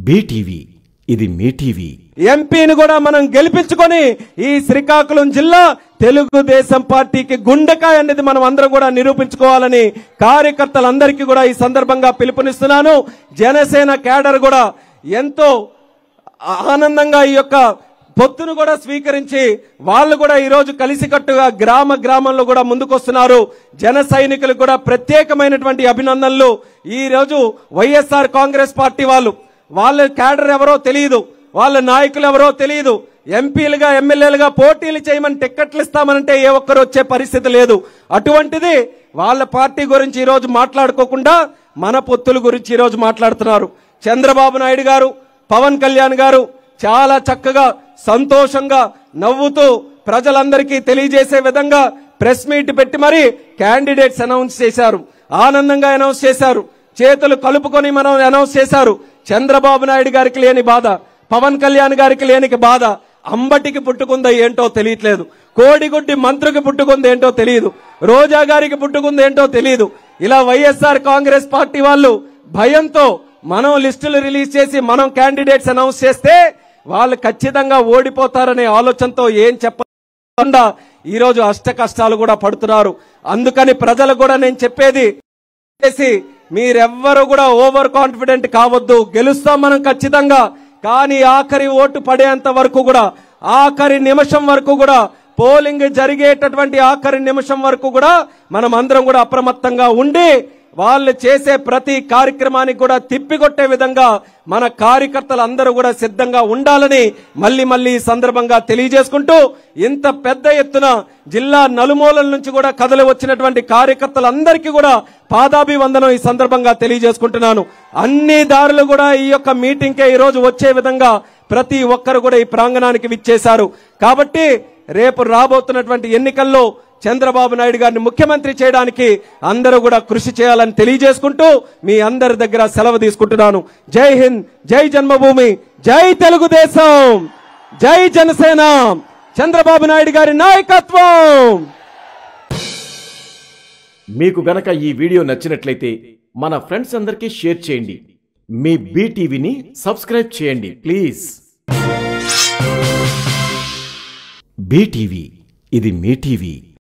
BTV ఇది మీ TV ఎంపీని కూడా మనం గెలిపించుకొని ఈ శ్రీకాకుళం జిల్లా తెలుగుదేశం పార్టీకి గుండెకాయ అనేది మనం అందరం కూడా నిరూపించుకోవాలని కార్యకర్తలందరికీ కూడా ఈ సందర్భంగా పిలుపునిస్తున్నాను జనసేన కేడర్ కూడా ఎంతో ఆనందంగా ఈ యొక్క పొత్తును కూడా స్వీకరించి వాళ్ళు కూడా ఈ రోజు కలిసికట్టుగా గ్రామ గ్రామంలో కూడా ముందుకొస్తున్నారు జన సైనికులకు కూడా ప్రత్యేకమైనటువంటి అభినందనలు ఈ రోజు వైఎస్ఆర్ కాంగ్రెస్ పార్టీ వాళ్ళు వాళ్ళ క్యాడర్ ఎవరో తెలియదు వాళ్ళ నాయకులు ఎవరో తెలియదు ఎంపీలుగా ఎమ్మెల్యేలుగా పోటీలు చేయమని టిక్కెట్లు ఇస్తామనంటే ఏ ఒక్కరు వచ్చే పరిస్థితి లేదు అటువంటిది వాళ్ళ పార్టీ గురించి ఈ రోజు మాట్లాడుకోకుండా మన పొత్తుల గురించి ఈ రోజు మాట్లాడుతున్నారు చంద్రబాబు నాయుడు గారు పవన్ కళ్యాణ్ గారు చాలా చక్కగా సంతోషంగా నవ్వుతూ ప్రజలందరికీ తెలియజేసే విధంగా ప్రెస్ మీట్ పెట్టి మరి క్యాండిడేట్స్ అనౌన్స్ చేశారు ఆనందంగా అనౌన్స్ చేశారు చేతులు కలుపుకొని మనం అనౌన్స్ చేశారు చంద్రబాబు నాయుడు గారికి లేని బాధ పవన్ కళ్యాణ్ గారికి లేని బాధ అంబటికి పుట్టుకుందో ఏంటో తెలియట్లేదు కోడిగుడ్డి మంత్రికి పుట్టుకుంది ఏంటో తెలియదు రోజా గారికి పుట్టుకుంది ఏంటో తెలియదు ఇలా వైఎస్ఆర్ కాంగ్రెస్ పార్టీ వాళ్ళు భయంతో మనం లిస్టులు రిలీజ్ చేసి మనం క్యాండిడేట్స్ అనౌన్స్ చేస్తే వాళ్ళు ఖచ్చితంగా ఓడిపోతారనే ఆలోచనతో ఏం చెప్పకుండా ఈ రోజు అష్ట కష్టాలు కూడా పడుతున్నారు అందుకని ప్రజలు కూడా నేను చెప్పేది చేసి మీరెవ్వరు కూడా ఓవర్ కాన్ఫిడెంట్ కావద్దు గెలుస్తాం మనం ఖచ్చితంగా కానీ ఆఖరి ఓటు పడేంత వరకు కూడా ఆఖరి నిమిషం వరకు కూడా పోలింగ్ జరిగేటటువంటి ఆఖరి నిమిషం వరకు కూడా మనం అందరం కూడా అప్రమత్తంగా ఉండి వాళ్ళు చేసే ప్రతి కార్యక్రమానికి కూడా తిప్పికొట్టే విధంగా మన కార్యకర్తలు అందరూ కూడా సిద్ధంగా ఉండాలని మళ్ళీ మళ్ళీ ఈ సందర్భంగా తెలియజేసుకుంటూ ఇంత పెద్ద ఎత్తున జిల్లా నలుమూలల నుంచి కూడా కదలి వచ్చినటువంటి కార్యకర్తలందరికీ కూడా పాదాభివందనం ఈ సందర్భంగా తెలియజేసుకుంటున్నాను అన్ని దారులు కూడా ఈ యొక్క మీటింగ్కే ఈ రోజు వచ్చే విధంగా ప్రతి ఒక్కరు కూడా ఈ ప్రాంగణానికి విచ్చేశారు కాబట్టి రేపు రాబోతున్నటువంటి ఎన్నికల్లో చంద్రబాబు నాయుడు గారిని ముఖ్యమంత్రి చేయడానికి అందరూ కూడా కృషి చేయాలని తెలియజేసుకుంటూ మీ అందరి దగ్గర సెలవు తీసుకుంటున్నాను జై హింద్ జై జన్మభూమి జై తెలుగుదేశం జై జనసేన చంద్రబాబు నాయుడు గారి నాయకత్వం మీకు గనక ఈ వీడియో నచ్చినట్లయితే మన ఫ్రెండ్స్ అందరికీ షేర్ చేయండి మీ బీటీవీని సబ్స్క్రైబ్ చేయండి ప్లీజ్ బీటీవీ ఇది మీ టీవీ